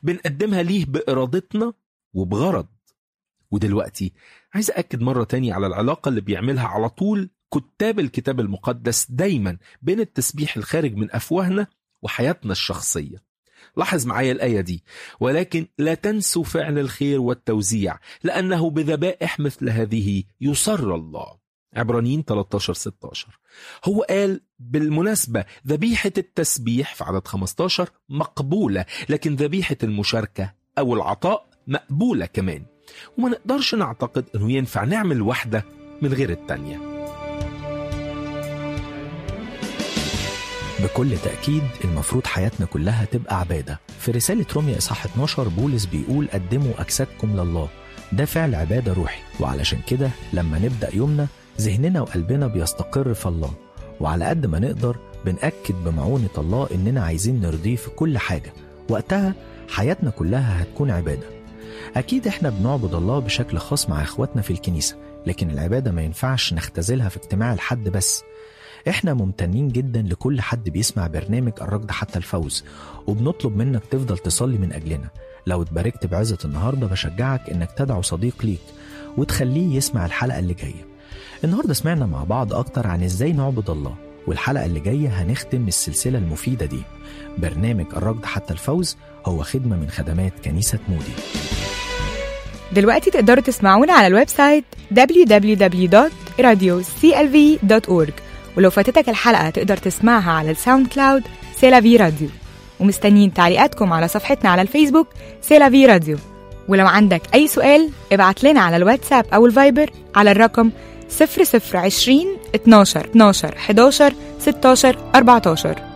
بنقدمها ليه بإرادتنا وبغرض ودلوقتي عايز أكد مرة تاني على العلاقة اللي بيعملها على طول كتاب الكتاب المقدس دايما بين التسبيح الخارج من أفواهنا وحياتنا الشخصية لاحظ معايا الآية دي ولكن لا تنسوا فعل الخير والتوزيع لأنه بذبائح مثل هذه يسر الله عبرانيين 13 16 هو قال بالمناسبة ذبيحة التسبيح في عدد 15 مقبولة لكن ذبيحة المشاركة أو العطاء مقبولة كمان وما نقدرش نعتقد أنه ينفع نعمل واحدة من غير التانية بكل تأكيد المفروض حياتنا كلها تبقى عبادة في رسالة روميا إصحاح 12 بولس بيقول قدموا أجسادكم لله ده فعل عبادة روحي وعلشان كده لما نبدأ يومنا ذهننا وقلبنا بيستقر في الله وعلى قد ما نقدر بنأكد بمعونة الله إننا عايزين نرضيه في كل حاجة وقتها حياتنا كلها هتكون عبادة أكيد إحنا بنعبد الله بشكل خاص مع إخواتنا في الكنيسة لكن العبادة ما ينفعش نختزلها في اجتماع الحد بس احنا ممتنين جدا لكل حد بيسمع برنامج الركض حتى الفوز وبنطلب منك تفضل تصلي من اجلنا لو اتباركت بعزة النهاردة بشجعك انك تدعو صديق ليك وتخليه يسمع الحلقة اللي جاية النهاردة سمعنا مع بعض اكتر عن ازاي نعبد الله والحلقة اللي جاية هنختم السلسلة المفيدة دي برنامج الركض حتى الفوز هو خدمة من خدمات كنيسة مودي دلوقتي تقدروا تسمعونا على الويب سايت www.radioclv.org ولو فاتتك الحلقة تقدر تسمعها على الساوند كلاود سيلافي راديو ومستنيين تعليقاتكم على صفحتنا على الفيسبوك سيلافي راديو ولو عندك أي سؤال ابعت لنا على الواتساب أو الفايبر على الرقم 0020 12 12 11 16 14